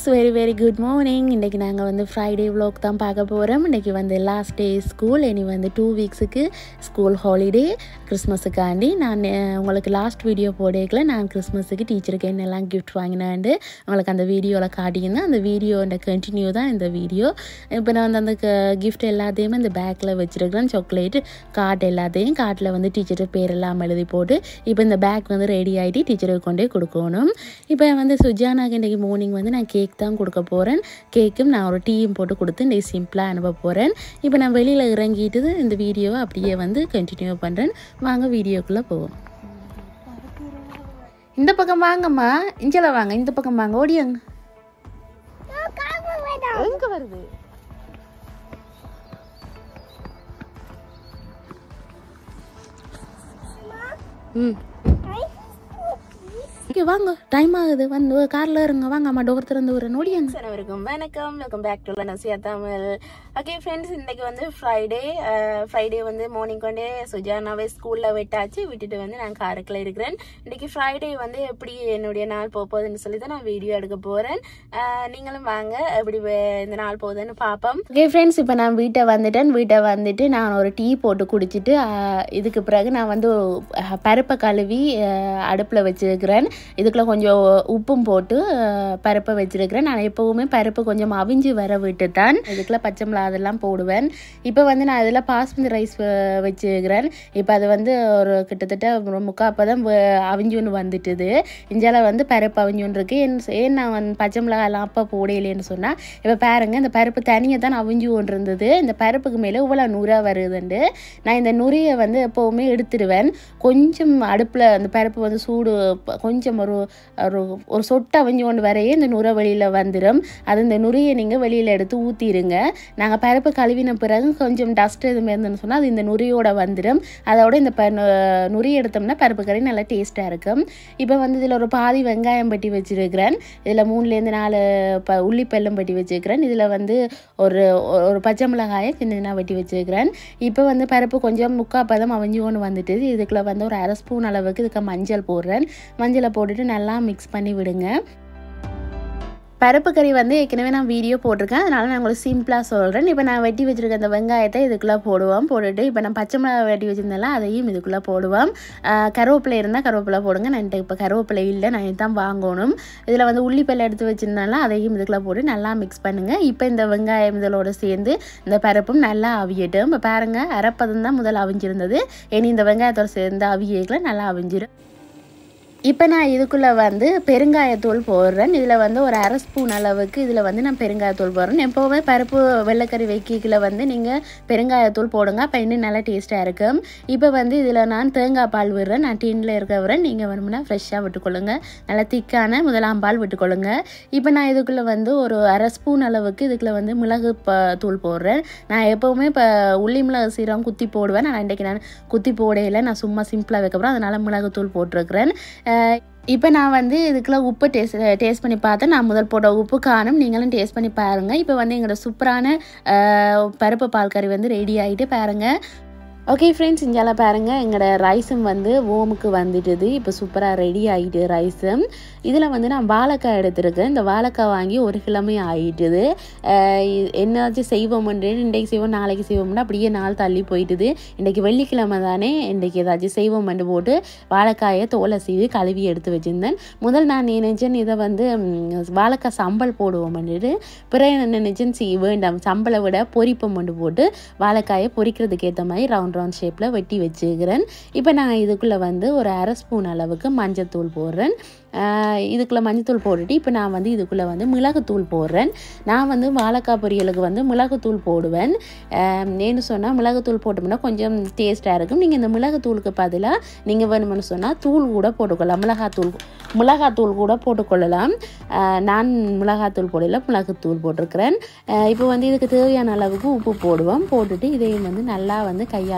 Very very good morning இன்றைக்கி நாங்கள் வந்து ஃப்ரைடே vlog தான் பார்க்க போகிறோம் இன்றைக்கி வந்து லாஸ்ட் டே ஸ்கூல் இனி வந்து டூ வீக்ஸுக்கு ஸ்கூல் ஹாலிடே கிறிஸ்மஸுக்காண்டி நான் அஹ், உங்களுக்கு லாஸ்ட் வீடியோ போடேக்கல நான் கிறிஸ்மஸுக்கு டீச்சருக்கு என்னெல்லாம் கிஃப்ட் வாங்கினாண்டு உங்களுக்கு அந்த வீடியோவில் காட்டியிருந்தேன் அந்த வீடியோட கண்டினியூ தான் இந்த வீடியோ இப்போ நான் வந்து அந்த கிஃப்ட் எல்லாத்தையுமே இந்த பேக்கில் வச்சுருக்கிறேன் சாக்லேட் கார்ட் எல்லாத்தையும் கார்ட்டில் வந்து டீச்சர் பேரெல்லாம் எழுதி போட்டு இப்போ இந்த பேக் வந்து ரெடி ஆகிட்டு டீச்சருக்கு கொண்டே கொடுக்கணும் இப்போ வந்து சுஜானாக்கு இன்றைக்கி மார்னிங் வந்து நான் கேக் தான் கொடுக்க போகிறேன் கேக்கும் நான் ஒரு டீயும் போட்டு கொடுத்து இன்றைக்கி சிம்பிளாக அனுப்ப போகிறேன் இப்போ நான் வெளியில் இறங்கிட்டு இந்த வீடியோவை அப்படியே வந்து கண்டினியூ பண்ணுறேன் வாங்க வீடியோக்குள்ளே போவோம் இந்த பக்கம் வாங்கம்மா இஞ்சல வாங்க இந்த பக்கம் வாங்க ஓடியாங்க எங்க வருது ம் ஓகே வாங்க டைம் ஆகுது வந்து கார்ல இருங்க வாங்க அம்மா டோர் திறந்து ஒரு நோடியாங்க அனைவருக்கும் வணக்கம் welcome back to Nasiya Tamil okay friends இன்னைக்கு வந்து ஃப்ரைடே ஃப்ரைடே வந்து மார்னிங் கொண்டே சுஜானாவே ஸ்கூலில் விட்டாச்சு விட்டுட்டு வந்து நான் காருக்குள்ள இருக்கிறேன் இன்னைக்கு ஃப்ரைடே வந்து எப்படி என்னுடைய நாள் போக போகுதுன்னு சொல்லி தான் நான் வீடியோ எடுக்க போகிறேன் நீங்களும் வாங்க எப்படி வே- இந்த நாள் போகுதுன்னு பார்ப்போம் ஓகே ஃப்ரெண்ட்ஸ் இப்போ நான் வீட்டை வந்துட்டேன் வீட்டை வந்துட்டு நான் ஒரு டீ போட்டு குடிச்சிட்டு ஆஹ், இதுக்கு பிறகு நான் வந்து ஆஹ், பருப்பை கழுவி அடுப்பில் வச்சிருக்கிறேன் இதுக்குள்ள கொஞ்சம் உப்பும் போட்டு ஆஹ், பருப்பை வச்சிருக்கிறேன் நான் எப்போவுமே பருப்பு கொஞ்சம் அவிஞ்சு வர விட்டு தான் இதுக்குள்ள பச்சை மிளகா அதெல்லாம் போடுவேன் இப்போ வந்து நான் இதில் பாஸ்மதி ரைஸ் வச்சுருக்கிறேன் இப்போ அது வந்து ஒரு கிட்டத்தட்ட ஒரு முக்கால் அப்போ தான் அவிஞ்சு ஒன்று வந்துட்டுது இஞ்சால வந்து பருப்பு அவிஞ்சு ஒன்று இருக்கு ஏன் ஏன் நான் வந்து பச்சை மிளகாய் எல்லாம் அப்போ போடையிலேன்னு சொன்னால் இப்போ பாருங்க இந்த பருப்பு தனியாக தான் அவிஞ்சு ஒன்று இருந்தது இந்த பருப்புக்கு மேலே இவ்வளோ நுரை வருதுண்டு நான் இந்த நுரையை வந்து எப்போவுமே எடுத்துடுவேன் கொஞ்சம் அடுப்பில் அந்த பருப்பு வந்து சூடு ப- கொஞ்சம் ஒரு ஒரு ஒரு சொட்டை அவிஞ்சு கொண்டு வரையே இந்த நுரை வெளியில் வந்துடும் அது இந்த நுரையை நீங்கள் வெளியில் எடுத்து ஊற்றிடுங்க நாங்கள் பருப்பு கழுவின பிறகு கொஞ்சம் டஸ்ட் எதுவுமே இருந்துன்னு சொன்னால் அது இந்த நுரையோட வந்துடும் அதோட இந்த ப நு- நுரை எடுத்தோம்னா பருப்பு கறி நல்லா டேஸ்ட்டாக இருக்கும் இப்போ வந்து இதில் ஒரு பாதி வெங்காயம் பட்டி வச்சுருக்கிறேன் இதில் மூணுலேருந்து நாலு ப உள்ளிப்பெல்லும் பட்டி வச்சுருக்கிறேன் இதில் வந்து ஒரு ஒரு பச்சை மிளகாயை சின்ன சின்ன வெட்டி வச்சுருக்கிறேன் இப்போ வந்து பருப்பு கொஞ்சம் முக்கா பதம் அவிஞ்சு கொண்டு வந்துட்டு இதுக்குள்ள வந்து ஒரு அரை ஸ்பூன் அளவுக்கு இதுக்கு மஞ்சள் போடுறேன் மஞ்சளை போட்டுட்டு நல்லா மிக்ஸ் பண்ணி விடுங்க பருப்பு கறி வந்து ஏற்கனவே நான் வீடியோ போட்டிருக்கேன் அதனால நான் உங்களுக்கு சிம்பிளாக சொல்கிறேன் இப்போ நான் வெட்டி வச்சிருக்க அந்த வெங்காயத்தை இதுக்குள்ளே போடுவோம் போட்டுட்டு இப்போ நான் பச்சை மிளகாய் வெட்டி வச்சிருந்தேன்ல அதையும் இதுக்குள்ளே போடுவோம் ஆஹ் கருவேப்பிலை இருந்தால் கருவேப்பிலை போடுங்க நான் இப்போ கருவேப்பிலை இல்லை நான் இதுதான் வாங்கணும் இதில் வந்து உள்ளிப்பல்ல எடுத்து வச்சிருந்தால அதையும் இதுக்குள்ளே போட்டு நல்லா மிக்ஸ் பண்ணுங்கள் இப்போ இந்த வெங்காயம் இதோட சேர்ந்து இந்த பருப்பும் நல்லா அவியட்டும் இப்போ பாருங்கள் அரைப்பதம் தான் முதல்ல அவிஞ்சிருந்தது இனி இந்த வெங்காயத்தோட சேர்ந்து அவியக்குள்ள நல்லா அவிஞ்சிடும் இப்போ நான் இதுக்குள்ளே வந்து பெருங்காயத்தூள் போடுறேன் இதில் வந்து ஒரு அரை ஸ்பூன் அளவுக்கு இதில் வந்து நான் பெருங்காயத்தூள் போடுறேன் எப்போவுமே பருப்பு வெள்ளைக்கறி வைக்கிக்கில் வந்து நீங்கள் பெருங்காயத்தூள் போடுங்க அப்போ இன்னும் நல்லா டேஸ்ட்டாக இருக்கும் இப்போ வந்து இதில் நான் தேங்காய் பால் விடுறேன் நான் டீனில் இருக்க விடுறேன் நீங்கள் வேணும்னா ஃப்ரெஷ்ஷாக விட்டுக்கொள்ளுங்க நல்லா திக்கான முதலாம் பால் விட்டுக்கொள்ளுங்க இப்போ நான் இதுக்குள்ளே வந்து ஒரு அரை ஸ்பூன் அளவுக்கு இதுக்குள்ளே வந்து மிளகு ப தூள் போடுறேன் நான் எப்போவுமே இப்போ உள்ளி மிளகு சீரகம் குத்தி போடுவேன் நான் இன்றைக்கி நான் குத்தி போடையில் நான் சும்மா சிம்பிளாக வைக்க போகிறேன் அதனால் மிளகு தூள் போட்டிருக்கிறேன் இப்போ நான் வந்து இதுக்குள்ள உப்பு டேஸ்ட் டேஸ்ட் பண்ணி பார்த்தேன் நான் முதல் போட்ட உப்பு காணும் நீங்களும் டேஸ்ட் பண்ணி பாருங்கள் இப்போ வந்து எங்களோட சூப்பரான அஹ், பருப்பு பால் கறி வந்து ரெடி ஆகிட்டு பாருங்கள் ஓகே ஃப்ரெண்ட்ஸ் இங்கால பாருங்கள் எங்களோட ரைஸும் வந்து ஓமுக்கு வந்துட்டுது இப்போ சூப்பராக ரெடி ஆகிட்டு ரைஸும் இதில் வந்து நான் வாழைக்காய் எடுத்திருக்கேன் இந்த வாழைக்காய் வாங்கி ஒரு கிழமை ஆகிட்டுது என்னாச்சும் செய்வோம்ன்ட்டு இன்றைக்கு செய்வோம் நாளைக்கு செய்வோம்னா அப்படியே நாள் தள்ளி போயிட்டுது இன்றைக்கி வெள்ளிக்கிழமை தானே இன்றைக்கி ஏதாச்சும் செய்வோம்னு போட்டு வாழைக்காயை தோலை சீவி கழுவி எடுத்து வச்சுருந்தேன் முதல் நான் நினைச்சேன் இதை வந்து ம், வாழைக்காய் சம்பல் போடுவோம்னுட்டு பிறகு என்ன நினைச்சேன் சி வேண்டாம் சம்பளை விட பொரிப்பம் கொண்டு போட்டு வாழைக்காயை பொரிக்கிறதுக்கு ஏற்ற மாதிரி ரவுண்ட் ரவுண்ட் ஷேப்பில் வெட்டி வச்சுக்கிறேன் இப்போ நான் இதுக்குள்ளே வந்து ஒரு அரை ஸ்பூன் அளவுக்கு மஞ்சத்தூள் போடுறேன் ஆஹ் இதுக்குள்ளே மஞ்சத்தூள் போட்டுட்டு இப்போ நான் வந்து இதுக்குள்ளே வந்து மிளகுத்தூள் போடுறேன் நான் வந்து வாழைக்காய் பொரியலுக்கு வந்து மிளகுத்தூள் போடுவேன் ஆஹ் ஏன்னு சொன்னால் மிளகுத்தூள் போட்டோம்னா கொஞ்சம் டேஸ்ட்டாக இருக்கும் நீங்கள் இந்த மிளகுத்தூளுக்கு பதிலாக நீங்கள் வேணும்னு சொன்னால் தூள் கூட போட்டுக்கொள்ளலாம் மிளகாத்தூள் மிளகாத்தூள் கூட போட்டுக்கொள்ளலாம் ஆஹ் நான் மிளகாத்தூள் போடல மிளகுத்தூள் போட்டிருக்கிறேன் ஆஹ் இப்போ வந்து இதுக்கு தேவையான அளவுக்கு உப்பு போடுவோம் போட்டுட்டு இதையும் வந்து நல்லா வந்து கையால்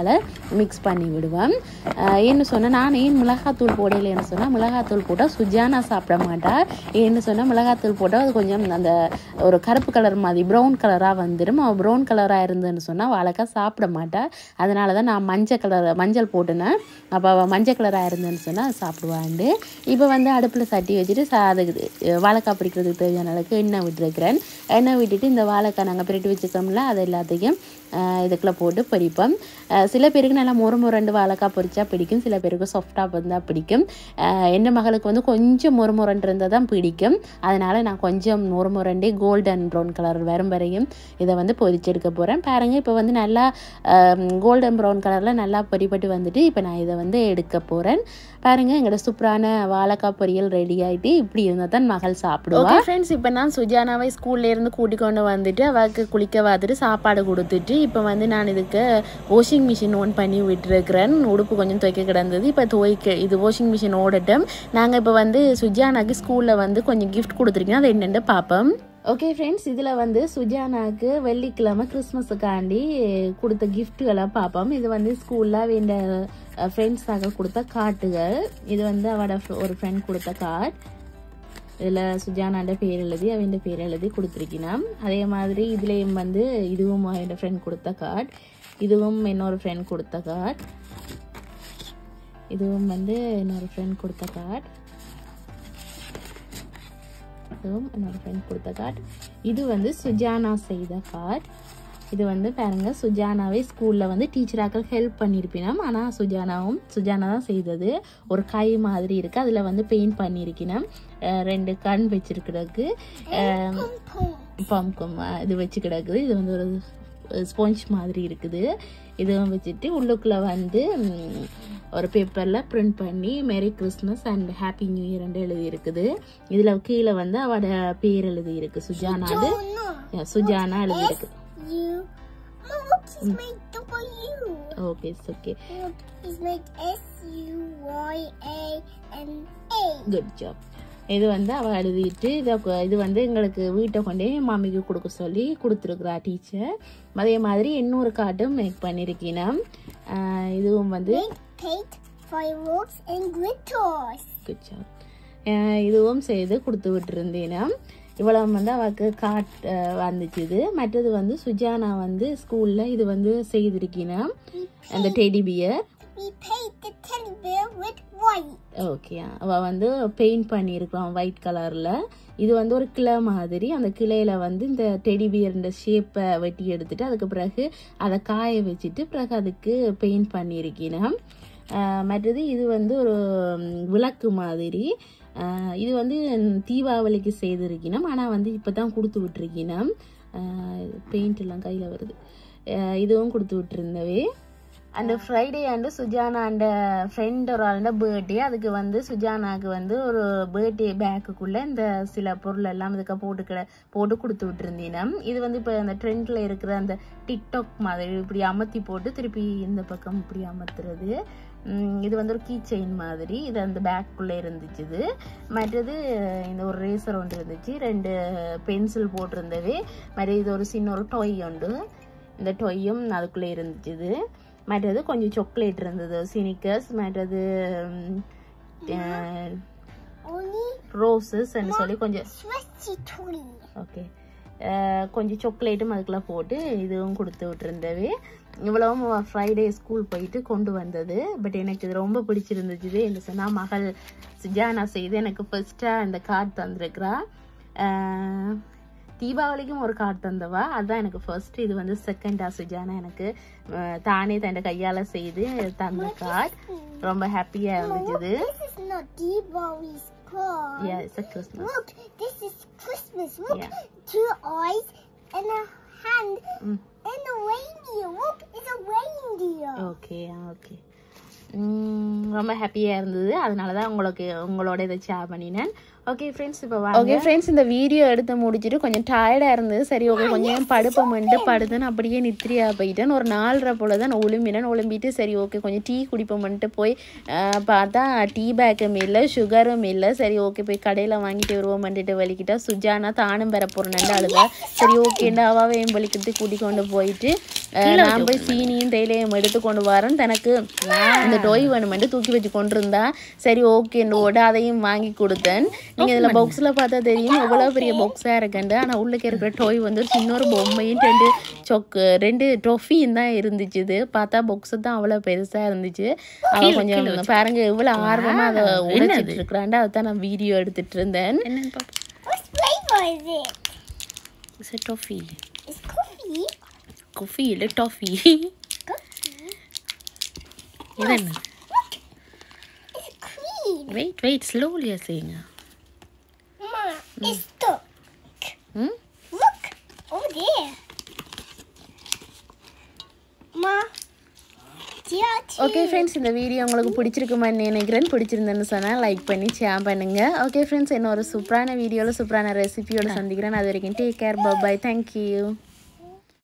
அதால் மிக்ஸ் பண்ணி விடுவேன் அஹ் ஏன்னு சொன்னால் நான் ஏன் மிளகாத்தூள் போடலைன்னு சொன்னால் மிளகாத்தூள் போட்டால் சுஜானா சாப்பிட மாட்டா ஏன்னு சொன்னால் மிளகாத்தூள் போட்டால் அது கொஞ்சம் அந்த ஒரு கருப்பு கலர் மாதிரி ப்ரௌன் கலராக வந்துடும் அவள் ப்ரௌன் கலராக இருந்துன்னு சொன்னால் வாழைக்காய் சாப்பிட மாட்டா அதனால தான் நான் மஞ்சள் கலர் மஞ்சள் போட்டுனேன் அப்போ அவள் மஞ்சள் கலராக இருந்துன்னு சொன்னால் சாப்பிடுவாண்டு இப்போ வந்து அடுப்பில் சட்டி வச்சுட்டு சா அதுக்கு அஹ் வாழைக்காய் பிடிக்கிறதுக்கு தேவையான அளவுக்கு எண்ணெய் விட்டுருக்கிறேன் எண்ணெய் விட்டுட்டு இந்த வாழைக்காய் நாங்கள் பிரட்டி வச்சுக்கோம்ல அது எல்லாத்தையும் அஹ் இதுக்குள்ள போட்டு பொரிப்போம் அஹ் சில பேருக்கு நல்லா முறு முரண்டு வாழைக்காய் பொரிச்சா பிடிக்கும் சில பேருக்கு சாஃப்டாக இருந்தால் பிடிக்கும் அஹ் என் மகளுக்கு வந்து கொஞ்சம் முறு முரண்டு இருந்தால் தான் பிடிக்கும் அதனால் நான் கொஞ்சம் முறு முரண்டே கோல்டன் ப்ரௌன் கலர் வரும் வரையும் இதை வந்து பொரிச்செடுக்க போகிறேன் பாருங்கள் இப்போ வந்து நல்லா கோல்டன் ப்ரௌன் கலரில் நல்லா பொரிப்பட்டு வந்துட்டு இப்போ நான் இதை வந்து எடுக்க போகிறேன் பாருங்கள் எங்களோட சூப்பரான வாழைக்காய் பொரியல் ரெடி ஆகிட்டு இப்படி இருந்தால் தான் மகள் சாப்பிடுவா ஓகே ஃப்ரெண்ட்ஸ் இப்போ நான் சுஜானாவை ஸ்கூல்ல இருந்து கூட்டி கொண்டு வந்துட்டு அவளுக்கு குளிக்க பார்த்துட்டு சாப்பாடு கொடுத்துட்டு இப்போ வந்து நான் இதுக்கு வாஷிங் மிஷின் ஓன் பண்ணி விட்டுருக்கிறேன் உடுப்பு கொஞ்சம் துவைக்க கிடந்தது இப்போ துவைக்க இது வாஷிங் மிஷின் ஓடட்டும் நாங்கள் இப்போ வந்து சுஜானாக்கு ஸ்கூலில் வந்து கொஞ்சம் கிஃப்ட் கொடுத்துருக்கோம் அது என்னென்னு பார்ப்போம் ஓகே ஃப்ரெண்ட்ஸ் இதில் வந்து சுஜானாக்கு வெள்ளிக்கிழமை கிறிஸ்மஸுக்காண்டி கொடுத்த கிஃப்ட்டுகளாக பார்ப்போம் இது வந்து ஸ்கூலில் வேண்ட ஃப்ரெண்ட்ஸாக கொடுத்த காட்டுகள் இது வந்து அவட fr- ஒரு ஃப்ரெண்ட் கொடுத்த கார்டு இதில் சுஜானாண்ட பேர் எழுதி அவன் பேர் எழுதி கொடுத்துருக்கினான் அதே மாதிரி இதுலேயும் வந்து இதுவும் அவன் ஃப்ரெண்ட் கொடுத்த கார்டு இதுவும் இன்னொரு ஃப்ரெண்ட் கொடுத்த கார்டு இதுவும் வந்து இன்னொரு ஃப்ரெண்ட் கொடுத்த கார்டு இதுவும் என்னோட ஃப்ரெண்ட் கொடுத்த கார்டு இது வந்து சுஜானா செய்த கார்டு இது வந்து பாருங்க சுஜானாவே ஸ்கூலில் வந்து டீச்சராக்கள் ஹெல்ப் பண்ணியிருப்பினோம் ஆனால் சுஜானாவும் சுஜானா தான் செய்தது ஒரு கை மாதிரி இருக்குது அதில் வந்து பெயிண்ட் பண்ணியிருக்கணும் அஹ் ரெண்டு கண் வச்சிருக்கிறதுக்கு பம்கம் இது வச்சு கிடக்குது இது வந்து ஒரு ஸ்பாஞ்ச் மாதிரி இருக்குது இதுவும் வச்சுட்டு உள்ளுக்குள்ளே வந்து ம், ஒரு பேப்பரில் பிரிண்ட் பண்ணி merry Christmas and happy new year எழுதி இருக்குது இதில் கீழே வந்து அவட பேர் எழுதி இருக்கு சுஜானாடு Yeah, சுஜானா எழுதி இருக்கு You. Mom, look, he's made W. Okay okay Look, he's made S U Y A N A. Good job இது வந்து அவள் எழுதிட்டு இதை கொ- இது வந்து எங்களுக்கு வீட்டை கொண்டே மாமிக்கு கொடுக்க சொல்லி கொடுத்துருக்குறா டீச்சர் அதே மாதிரி இன்னொரு கார்டும் மேக் பண்ணியிருக்கீனம் ஆஹ் இதுவும் வந்து Paint, fireworks, and glitters. Good job இதுவும் செய்து கொடுத்து விட்டுருந்தேனா இவ்வளவு வந்து அவளுக்கு காட் அஹ், வந்துச்சு இது மற்றது வந்து சுஜானா வந்து ஸ்கூலில் இது வந்து செய்திருக்கினா அந்த teddy bear We paint the teddy bear with white. Okay அவள் வந்து பெயிண்ட் பண்ணியிருக்கலாம் ஒயிட் கலரில் இது வந்து ஒரு கிளை மாதிரி அந்த கிளையில வந்து இந்த டெடி பியர்ன்ற ஷேப்பை வெட்டி எடுத்துட்டு அதுக்கு பிறகு அதை காய வச்சுட்டு பிறகு அதுக்கு பெயிண்ட் பண்ணியிருக்கணும் மற்றது இது வந்து ஒரு ம், விளக்கு மாதிரி ஆஹ் இது வந்து தீபாவளிக்கு செய்திருக்கணும் ஆனால் வந்து இப்போ தான் கொடுத்து விட்டுருக்கணும் பெயிண்ட் எல்லாம் கையில் வருது ஆஹ் இதுவும் கொடுத்து விட்டுருந்தவே அந்த ஃப்ரைடே அண்டு சுஜானா அந்த ஃப்ரெண்ட் ஒரு ஆளுட பர்த்டே அதுக்கு வந்து சுஜானாக்கு வந்து ஒரு பர்த்டே பேக்குக்குள்ளே இந்த சில பொருள் எல்லாம் இதுக்கு போட்டு கிட போட்டு கொடுத்து விட்டுருந்தீனா இது வந்து இப்போ அந்த ட்ரெண்டில் இருக்கிற அந்த டிக்டாக் மாதிரி இப்படி அமர்த்தி போட்டு திருப்பி இந்த பக்கம் இப்படி அமர்த்துறது உம், இது வந்து ஒரு கீ செயின் மாதிரி இது அந்த பேக்குள்ளே இருந்துச்சு இது மற்றது இந்த ஒரு ரேசர் ஒன்று இருந்துச்சு ரெண்டு பென்சில் போட்டிருந்தது மற்ற இது ஒரு சின்ன ஒரு டொய் உண்டு இந்த டொய்யும் அதுக்குள்ளே இருந்துச்சு இது மற்றது கொஞ்சம் சாக்லேட் இருந்தது சினிக்கர்ஸ் மற்றது Only ரோசஸ் சொல்லி கொஞ்சம் Swisty tree. ஓகே கொஞ்சம் சாக்லேட்டும் அதுக்குள்ள போட்டு இதுவும் கொடுத்து விட்டுருந்தது இவ்வளவும் ஃப்ரைடே ஸ்கூல் போயிட்டு கொண்டு வந்தது பட் எனக்கு இது ரொம்ப பிடிச்சிருந்துச்சு இது என்ன சொன்னால் மகள் சுஜானா செய்து எனக்கு ஃபர்ஸ்ட்டாக இந்த கார்டு தந்திருக்கிறா அஹ், தீபாவளிக்கும் ஒரு கார்டு தந்தவா அதுதான் எனக்கு ஃபர்ஸ்ட் இது வந்து செகண்டா சுஜானா எனக்கு அஹ், தானே தன் கையால் செய்து தந்த கார்டு ரொம்ப ஹாப்பியாக இருந்துச்சு இது This is not Diwali's card. Yeah, it's a Christmas. Look, this is Christmas. Look, Yeah. two eyes and a hand Mm. and a reindeer. Look, it's a reindeer. Okay okay ரொம்ப ஹாப்பியாக இருந்தது அதனால தான் உங்களுக்கு உங்களோட இதை ஷேர் பண்ணினேன் okay friends இப்போ வாங்க ஓகே ஃப்ரெண்ட்ஸ் இந்த வீடியோ எடுத்து முடிச்சுட்டு கொஞ்சம் டயர்டாக இருந்தது சரி ஓகே கொஞ்சம் நேரம் படுப்போம்ட்டு படுத்துன்னு அப்படியே நித்திரியா போயிட்டேன் ஒரு நாலரை போல தான் நான் ஒளிம்பினேன் ஒளிம்பிட்டு சரி ஓகே கொஞ்சம் டீ குடிப்போம்ட்டு போய் ஆஹ், பார்த்தா டீ பேக்கும் இல்லை சுகரும் இல்லை சரி ஓகே போய் கடையில் வாங்கிட்டு வருவோம்ட்டு வலிக்கிட்டா சுஜானா தானும் பெற போகிறேன் அழுதா சரி ஓகேண்டா அவாவே என் வலிக்கிட்டு கூட்டி கொண்டு போயிட்டு ஆஹ், நான் போய் சீனியும் தேயிலையும் எடுத்து கொண்டு வரேன் தனக்கு இந்த டோய் வேணுமெண்டு தூக்கி வச்சு கொண்டு இருந்தா சரி ஓகேன்னு ஓட அதையும் வாங்கி கொடுத்தேன் நீங்கள் இதில் பாக்ஸில் பார்த்தா தெரியும் எவ்வளோ பெரிய பாக்ஸாக இருக்குண்டு ஆனால் உள்ளுக்கு இருக்கிற டோய் வந்து ஒரு சின்ன ஒரு பொம்மையும் ரெண்டு சொக்கு ரெண்டு டொஃபியும் தான் இருந்துச்சு இது பார்த்தா பாக்ஸு தான் அவ்வளோ பெருசாக இருந்துச்சு அவள் கொஞ்சம் பாருங்க எவ்வளோ ஆர்வமாக அதை உடைச்சிட்டு இருக்கிறாண்டா அதை தான் நான் வீடியோ எடுத்துட்டு இருந்தேன் என்னன்னு பார்ப்போம் What flavor is it? It's toffee It's coffee. Coffee இல்லை டாஃபி இது என்ன It's cream. வெயிட் வெயிட் ஸ்லோலியாக செய்யுங்க Mama, it's stuck. ம் Look over there. Ma. Tia, okay friends இந்த வீடியோ உங்களுக்கு பிடிச்சிருக்குமான்னு நினைக்கிறேன் பிடிச்சிருந்தேன்னு சொன்னால் லைக் பண்ணி ஷேர் பண்ணுங்க ஓகே ஃப்ரெண்ட்ஸ் இன்னொரு சூப்பரான வீடியோவில் சூப்பரான ரெசிபியோட சந்திக்கிறேன் அது வரைக்கும் டேக் கேர் பாய் தேங்க்யூ